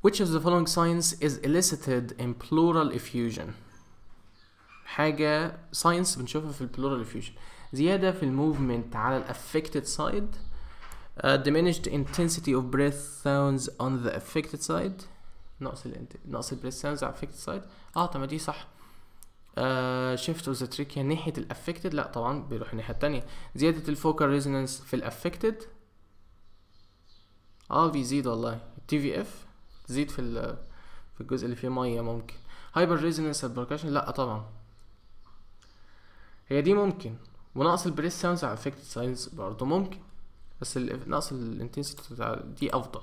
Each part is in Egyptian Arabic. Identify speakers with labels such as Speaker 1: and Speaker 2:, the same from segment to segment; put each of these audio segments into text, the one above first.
Speaker 1: which of the following signs is elicited in pleural effusion حاجة ساينس بنشوفها في البلورال effusion زيادة في الموفمنت على الافكتد سايد uh, diminished intensity of breath sounds on the affected side نقص ال نقص البريث ساوندز على affected side اه طب ما دي صح آه shift of the trachea ناحية الافكتد لا طبعا بيروح الناحية التانية زيادة الفوكال ريزونانس في الافكتد اه بيزيد والله التي في اف تزيد في ال- في الجزء اللي فيه مية ممكن هايبر ريزونانس البركاشن لا طبعا هي دي ممكن ونقص البريس ساوندز على افكتد ساينز برضه ممكن بس ال- نقص الانتنسيتي بتاع دي افضل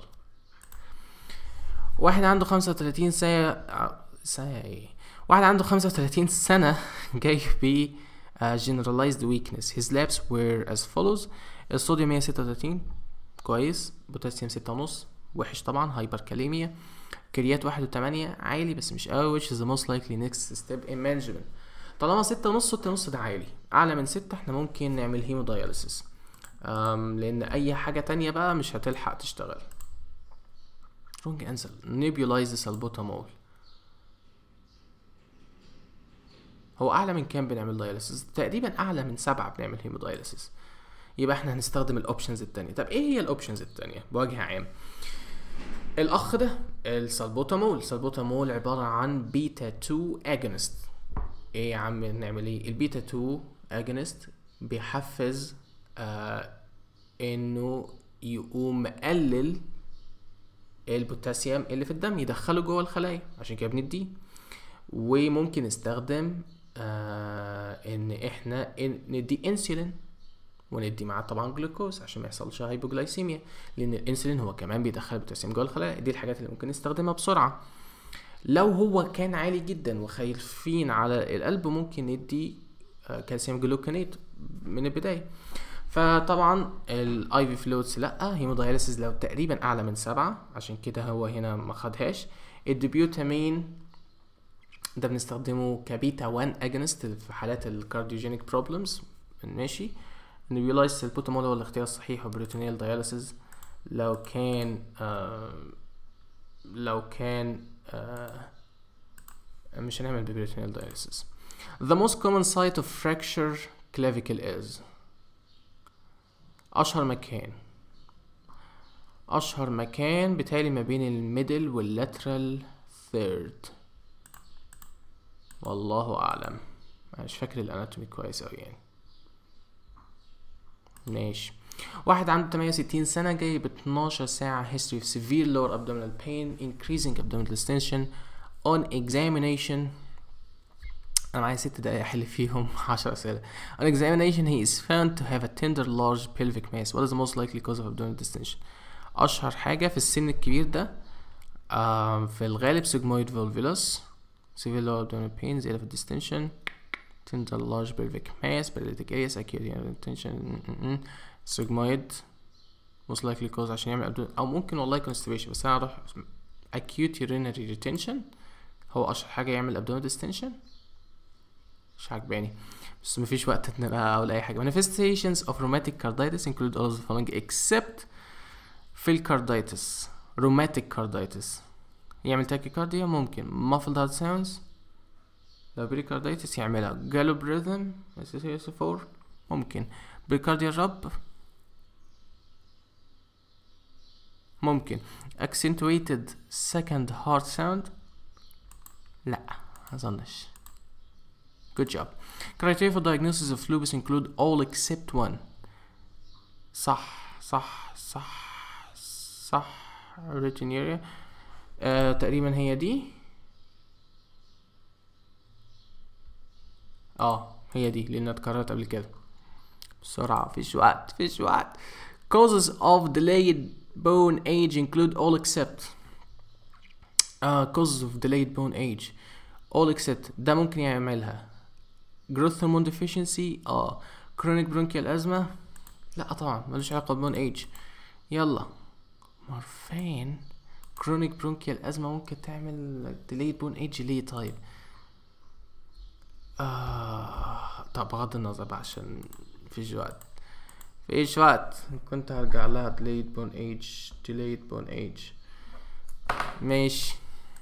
Speaker 1: واحد عنده خمسة وتلاتين سنة ع- سنة ايه واحد عنده خمسة وتلاتين سنة جاي ب uh, generalized weakness his labs were as follows الصوديوم 136 كويس بوتاسيوم ستة ونص وحش طبعا هايبر كاليميا كريات واحد وتمانية عالي بس مش قوي which is the most likely next step in management طالما ستة ونص ستة ونص ده عالي أعلى من ستة احنا ممكن نعمل هيموداياليسيس أم لأن أي حاجة تانية بقى مش هتلحق تشتغل wrong answer nebulize salbutamol هو أعلى من كام بنعمل داياليسيس تقريبا أعلى من سبعة بنعمل هيموداياليسيس يبقى احنا هنستخدم الاوبشنز التانية طب ايه هي الاوبشنز التانية بوجه عام الاخ ده السالبوتامول السالبوتامول عبارة عن بيتا 2 اجونست ايه يا عم نعمل ايه البيتا 2 اجونست بيحفز آه انه يقوم مقلل البوتاسيوم اللي في الدم يدخله جوه الخلايا عشان كده بنديه وممكن نستخدم آه ان احنا إن ندي انسولين وندي معاه طبعا جلوكوز عشان ما يحصلش هايبوجلايسيميا لان الانسولين هو كمان بيدخل البوتاسيوم جوه الخلايا دي الحاجات اللي ممكن نستخدمها بسرعه لو هو كان عالي جدا وخايفين على القلب ممكن ندي آه، كالسيوم جلوكونات من البدايه فطبعا الاي في فلويدز لا هيموداياليسيس لو تقريبا اعلى من سبعة عشان كده هو هنا ما خدهاش الديبيوتامين ده بنستخدمه كبيتا 1 اجونست في حالات الكارديوجينيك بروبلمز ماشي نيبيولايز البوتامول هو الاختيار الصحيح وبروتينيال داياليسيس لو كان آه لو كان آه مش هنعمل ببروتينيال داياليسيس The most common site of fracture clavicle is أشهر مكان أشهر مكان بتالي ما بين الميدل واللاترال ثيرد والله أعلم أنا مش فاكر الأناتومي كويس أوي يعني ماشي واحد عنده 68 سنة جاي ب 12 ساعة history of severe lower abdominal pain increasing abdominal distension on examination أنا معايا ست دقايق أحل فيهم 10 أسئلة on examination he is found to have a tender large pelvic mass what is the most likely cause of abdominal distension أشهر حاجة في السن الكبير ده آم، في الغالب sigmoid volvulus severe lower abdominal pain زيادة في الديستنشن tender large pelvic mass paralytic areas acute urinary retention م- م- م. sigmoid most likely cause عشان يعمل abdominal أو ممكن والله constipation بس أنا أروح acute urinary retention هو أشهر حاجة يعمل abdominal distension مش عجباني بس مفيش وقت ان انا اقول اي حاجه manifestations of rheumatic carditis include all of the following except في الكاردايتس rheumatic carditis يعمل tachycardia ممكن muffled heart sounds لو بريكاردايتس يعملها gallop rhythm SSS4 ممكن بريكارديا rub ممكن accentuated second heart sound لا مظنش Good job. Criteria for diagnosis of lupus include all except one. صح صح صح صح retinuria آه تقريبا هي دي اه هي دي لانها اتكررت قبل كده بسرعة فيش وقت فيش وقت causes of delayed bone age include all except uh, causes of delayed bone age all except ده ممكن يعملها growth hormone deficiency اه chronic bronchial asthma لا طبعا ملوش علاقة ببون ايج يلا مورفين chronic bronchial asthma ممكن تعمل delayed bone age ليه طيب آه طب بغض النظر بقى عشان مفيش وقت مفيش وقت كنت هرجع لها delayed bone age delayed bone age ماشي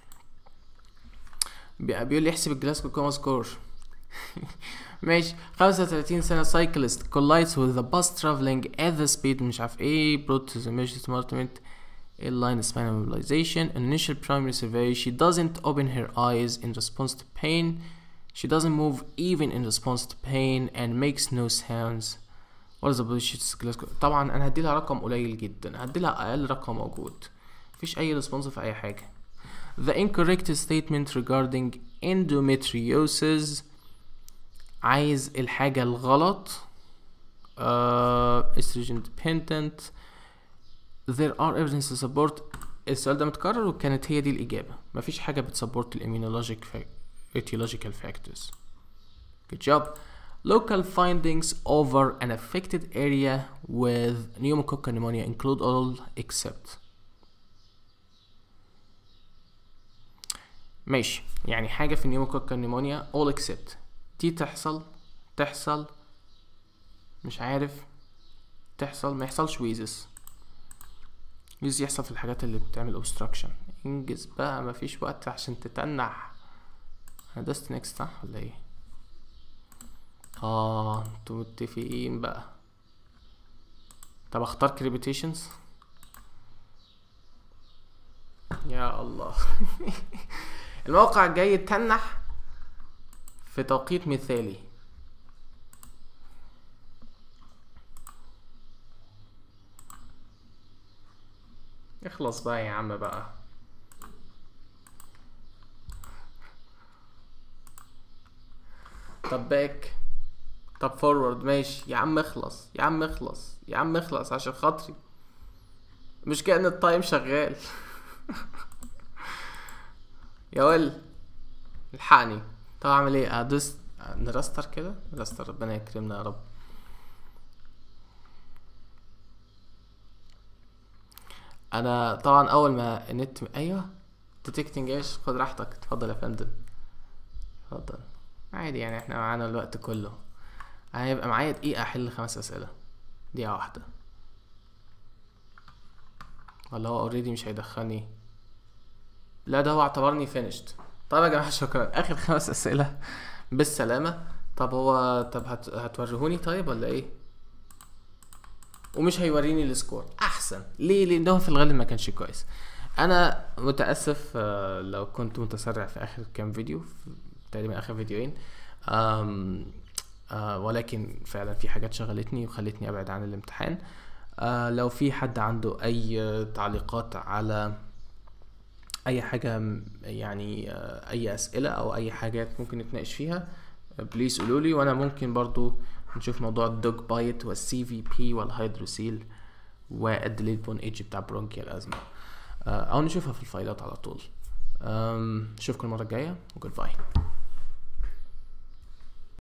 Speaker 1: بي- بيقول لي احسب الجلاسكو كوما سكور ماشي 35 سنة cyclist collides with a bus traveling at the speed مش عارف ايه brought to the emergency department inline spinal mobilization initial primary survey she doesn't open her eyes in response to pain she doesn't move even in response to pain and makes no sounds what is the position Glasgow طبعا انا هديلها رقم قليل جدا هديلها اقل رقم موجود مفيش اي ريسبونس في اي حاجة the incorrect statement regarding endometriosis عايز الحاجة الغلط uh, estrogen dependent there are evidence to support السؤال ده متكرر وكانت هي دي الإجابة مفيش حاجة بتسبورت الاميونولوجيك etiological factors good job local findings over an affected area with pneumococcal pneumonia include all except ماشي يعني حاجة في النيوموكوكال نيمونيا all except دي تحصل تحصل مش عارف تحصل ما يحصلش ويزس ويزس يحصل في الحاجات اللي بتعمل obstruction انجز بقى مفيش وقت عشان تتنح انا دوست نيكست صح ولا ايه اه انتوا متفقين بقى طب اختار كريبيتيشنز يا الله الموقع الجاي تنح في توقيت مثالي اخلص بقى يا عم بقى طب باك طب فورورد ماشي يا عم اخلص يا عم اخلص يا عم اخلص عشان خاطري مش كأن التايم شغال يا ول الحقني طب اعمل ايه ادوس نرستر كده نرستر ربنا يكرمنا يا رب انا طبعا اول ما النت ايوه ديتكتنج ايش خد راحتك اتفضل يا فندم اتفضل عادي يعني احنا معانا الوقت كله هيبقى معايا دقيقة احل خمس اسئلة دقيقة واحدة ولا هو اوريدي مش هيدخلني لا ده هو اعتبرني فينيشد طيب يا جماعة شكرا اخر خمس اسئلة بالسلامة طب هو طب هت... هتوريهوني طيب ولا ايه ومش هيوريني السكور احسن ليه لان هو في الغالب ما كانش كويس انا متاسف آه، لو كنت متسرع في اخر كام فيديو في- تقريبا اخر فيديوهين أم آه ولكن فعلا في حاجات شغلتني وخلتني ابعد عن الامتحان آه لو في حد عنده اي تعليقات على اي حاجه م- يعني آه اي اسئله او اي حاجات ممكن نتناقش فيها بليز قولوا لي وانا ممكن برضو نشوف موضوع الدوج بايت والسي في بي والهيدروسيل والديليت بون ايدج بتاع برونكيال ازمه آه او نشوفها في الفايلات على طول أم، اشوفكم المره الجايه وجود باي